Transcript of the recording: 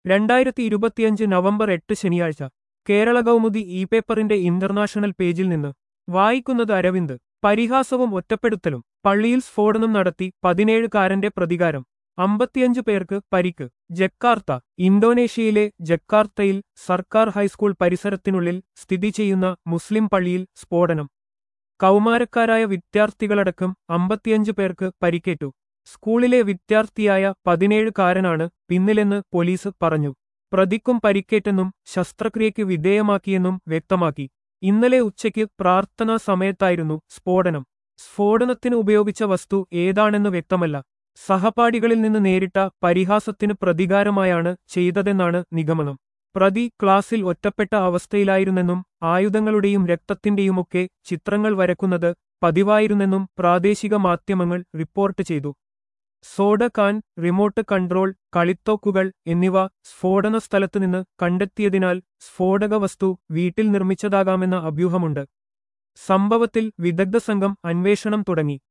രണ്ടായിരത്തി ഇരുപത്തിയഞ്ച് നവംബർ എട്ട് ശനിയാഴ്ച കേരള കൗമുദി ഇ പേപ്പറിന്റെ ഇന്റർനാഷണൽ പേജിൽ നിന്ന് വായിക്കുന്നത് അരവിന്ദ് പരിഹാസവും ഒറ്റപ്പെടുത്തലും പള്ളിയിൽ സ്ഫോടനം നടത്തി പതിനേഴുകാരന്റെ പ്രതികാരം അമ്പത്തിയഞ്ച് പേർക്ക് പരിക്ക് ജക്കാർത്ത ഇന്തോനേഷ്യയിലെ ജക്കാർത്തയിൽ സർക്കാർ ഹൈസ്കൂൾ പരിസരത്തിനുള്ളിൽ സ്ഥിതി ചെയ്യുന്ന മുസ്ലിം പള്ളിയിൽ സ്ഫോടനം കൗമാരക്കാരായ വിദ്യാർത്ഥികളടക്കം അമ്പത്തിയഞ്ച് പേർക്ക് പരിക്കേറ്റു സ്കൂളിലെ വിദ്യാർത്ഥിയായ പതിനേഴുകാരനാണ് പിന്നിലെന്ന് പോലീസ് പറഞ്ഞു പ്രതിക്കും പരിക്കേറ്റെന്നും ശസ്ത്രക്രിയയ്ക്ക് വിധേയമാക്കിയെന്നും വ്യക്തമാക്കി ഇന്നലെ ഉച്ചയ്ക്ക് പ്രാർത്ഥനാ സമയത്തായിരുന്നു സ്ഫോടനം സ്ഫോടനത്തിന് ഉപയോഗിച്ച വസ്തു ഏതാണെന്ന് വ്യക്തമല്ല സഹപാഠികളിൽ നിന്ന് നേരിട്ട പരിഹാസത്തിന് പ്രതികാരമായാണ് ചെയ്തതെന്നാണ് നിഗമനം പ്രതി ക്ലാസിൽ ഒറ്റപ്പെട്ട അവസ്ഥയിലായിരുന്നെന്നും ആയുധങ്ങളുടെയും രക്തത്തിന്റെയുമൊക്കെ ചിത്രങ്ങൾ വരക്കുന്നത് പതിവായിരുന്നെന്നും പ്രാദേശിക മാധ്യമങ്ങൾ റിപ്പോർട്ട് ചെയ്തു സോഡ കാൻ റിമോട്ട് കൺട്രോൾ കളിത്തോക്കുകൾ എന്നിവ സ്ഫോടന സ്ഥലത്ത് നിന്ന് കണ്ടെത്തിയതിനാൽ സ്ഫോടക വസ്തു വീട്ടിൽ നിർമ്മിച്ചതാകാമെന്ന അഭ്യൂഹമുണ്ട് സംഭവത്തിൽ വിദഗ്ധ സംഘം അന്വേഷണം തുടങ്ങി